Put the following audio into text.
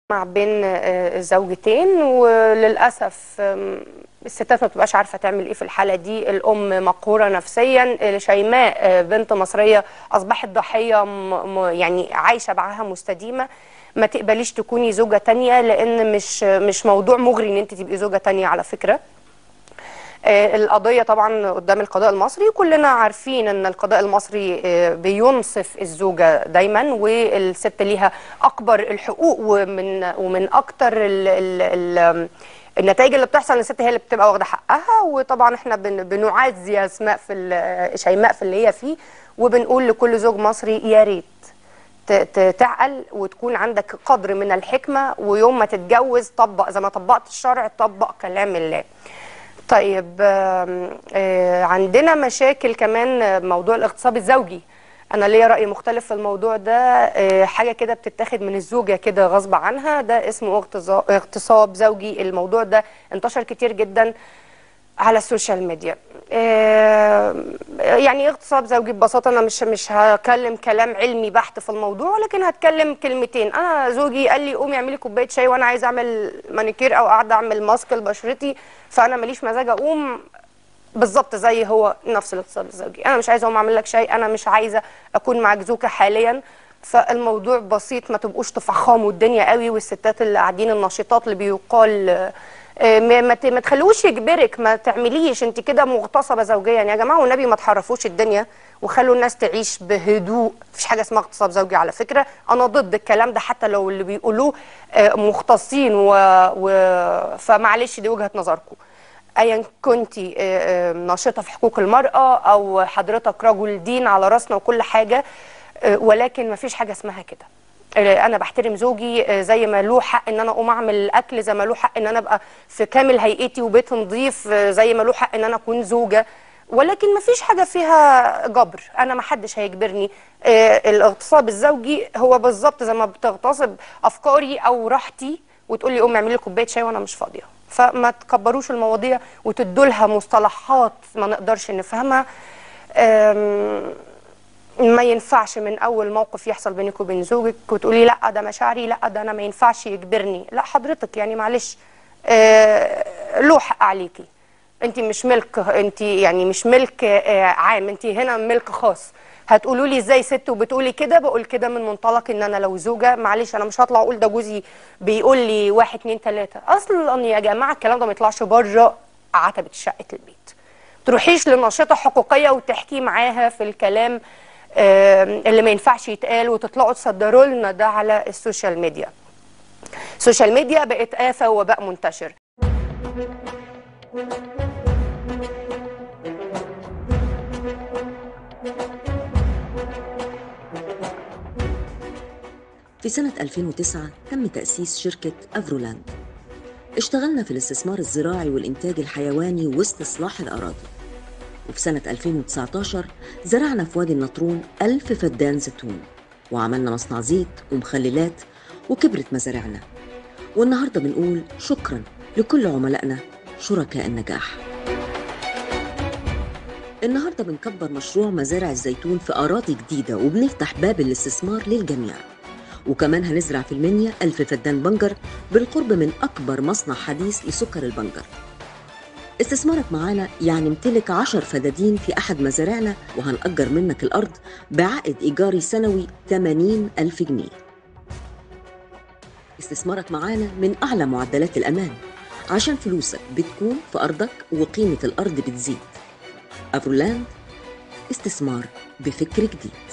مع بين آه، الزوجتين وللاسف آم، الستات ما بتبقاش عارفه تعمل ايه في الحاله دي الام مقهوره نفسيا آه، شيماء آه، بنت مصريه اصبحت ضحيه م- م- يعني عايشه بعاها مستديمه ما تقبليش تكوني زوجه تانية لان مش مش موضوع مغري ان انت تبقي زوجه تانية على فكره آه، القضية طبعا قدام القضاء المصري وكلنا عارفين ان القضاء المصري آه، بينصف الزوجة دايما والست ليها اكبر الحقوق ومن ومن اكتر ال ال ال النتائج اللي بتحصل ان الست هي اللي بتبقى واخده حقها وطبعا احنا بن بنعزي يا اسماء في ال- شيماء في اللي هي فيه وبنقول لكل زوج مصري يا ريت ت- ت- تعقل وتكون عندك قدر من الحكمة ويوم ما تتجوز طبق زي ما طبقت الشرع طبق كلام الله طيب آم، آه، عندنا مشاكل كمان آه، موضوع الاغتصاب الزوجي انا ليا راي مختلف في الموضوع ده آه، حاجه كده بتتاخد من الزوجه كده غصب عنها ده اسمه اغتصا- اغتصاب زوجي الموضوع ده انتشر كتير جدا على السوشيال ميديا آه، يعني إيه اغتصاب زوجي ببساطه انا مش مش هكلم كلام علمي بحت في الموضوع لكن هتكلم كلمتين انا زوجي قال لي قومي اعملي كوبايه شاي وانا عايزه اعمل مانيكير او قاعده اعمل ماسك لبشرتي فانا ماليش مزاج اقوم بالظبط زي هو نفس الاغتصاب الزوجي انا مش عايزه اقوم اعمل لك شاي انا مش عايزه اكون معاك زوجه حاليا فالموضوع بسيط ما تبقوش تفخموا الدنيا قوي والستات اللي قاعدين النشيطات اللي بيقال آه، آه، ما ما ت- ما تخلوش يجبرك ما تعمليش انت كده مغتصبه زوجيا يا جماعه والنبي ما تحرفوش الدنيا وخلوا الناس تعيش بهدوء مفيش حاجه اسمها اغتصاب زوجي على فكره انا ضد الكلام ده حتى لو اللي بيقولوه آه، مختصين و... و... فمعلش دي وجهه نظركم ايا كنت ناشطه في حقوق المراه او حضرتك رجل دين على راسنا وكل حاجه آه، ولكن ما فيش حاجه اسمها كده آه، انا بحترم زوجي آه، زي ما له حق ان انا اقوم اعمل الاكل زي ما له حق ان انا ابقى في كامل هيئتي وبيت نظيف آه، زي ما له حق ان انا اكون زوجه ولكن ما فيش حاجه فيها جبر انا ما حدش هيجبرني آه، الاغتصاب الزوجي هو بالظبط زي ما بتغتصب افكاري او راحتي وتقول لي قومي اعملي لي كوبايه شاي وانا مش فاضيه فما تكبروش المواضيع وتدوا لها مصطلحات ما نقدرش نفهمها أم، ما ينفعش من اول موقف يحصل بينك وبين زوجك وتقولي لا ده مشاعري لا ده انا ما ينفعش يجبرني لا حضرتك يعني معلش آه، له حق عليكي انت مش ملك انت يعني مش ملك آه، عام انت هنا ملك خاص هتقولوا لي ازاي ست وبتقولي كده بقول كده من منطلق ان انا لو زوجه معلش انا مش هطلع اقول ده جوزي بيقول لي واحد اتنين تلاته اصلا يا جماعه الكلام ده ما يطلعش بره عتبه شقه البيت تروحيش لناشطه حقوقيه وتحكي معاها في الكلام آم، اللي ما ينفعش يتقال وتطلعوا تصدروا لنا ده على السوشيال ميديا السوشيال ميديا بقت آفة وباء منتشر في سنة 2009 تم تأسيس شركة أفرولاند اشتغلنا في الاستثمار الزراعي والإنتاج الحيواني واستصلاح الأراضي وفي سنة 2019 زرعنا في وادي النطرون ألف فدان زيتون وعملنا مصنع زيت ومخللات وكبرت مزارعنا والنهاردة بنقول شكرا لكل عملائنا شركاء النجاح النهاردة بنكبر مشروع مزارع الزيتون في أراضي جديدة وبنفتح باب الاستثمار للجميع وكمان هنزرع في المنيا ألف فدان بنجر بالقرب من أكبر مصنع حديث لسكر البنجر استثمارك معانا يعني امتلك عشر فدادين في أحد مزارعنا وهنأجر منك الأرض بعائد إيجاري سنوي 80 ألف جنيه استثمارك معانا من أعلى معدلات الأمان عشان فلوسك بتكون في أرضك وقيمة الأرض بتزيد أفرولاند استثمار بفكر جديد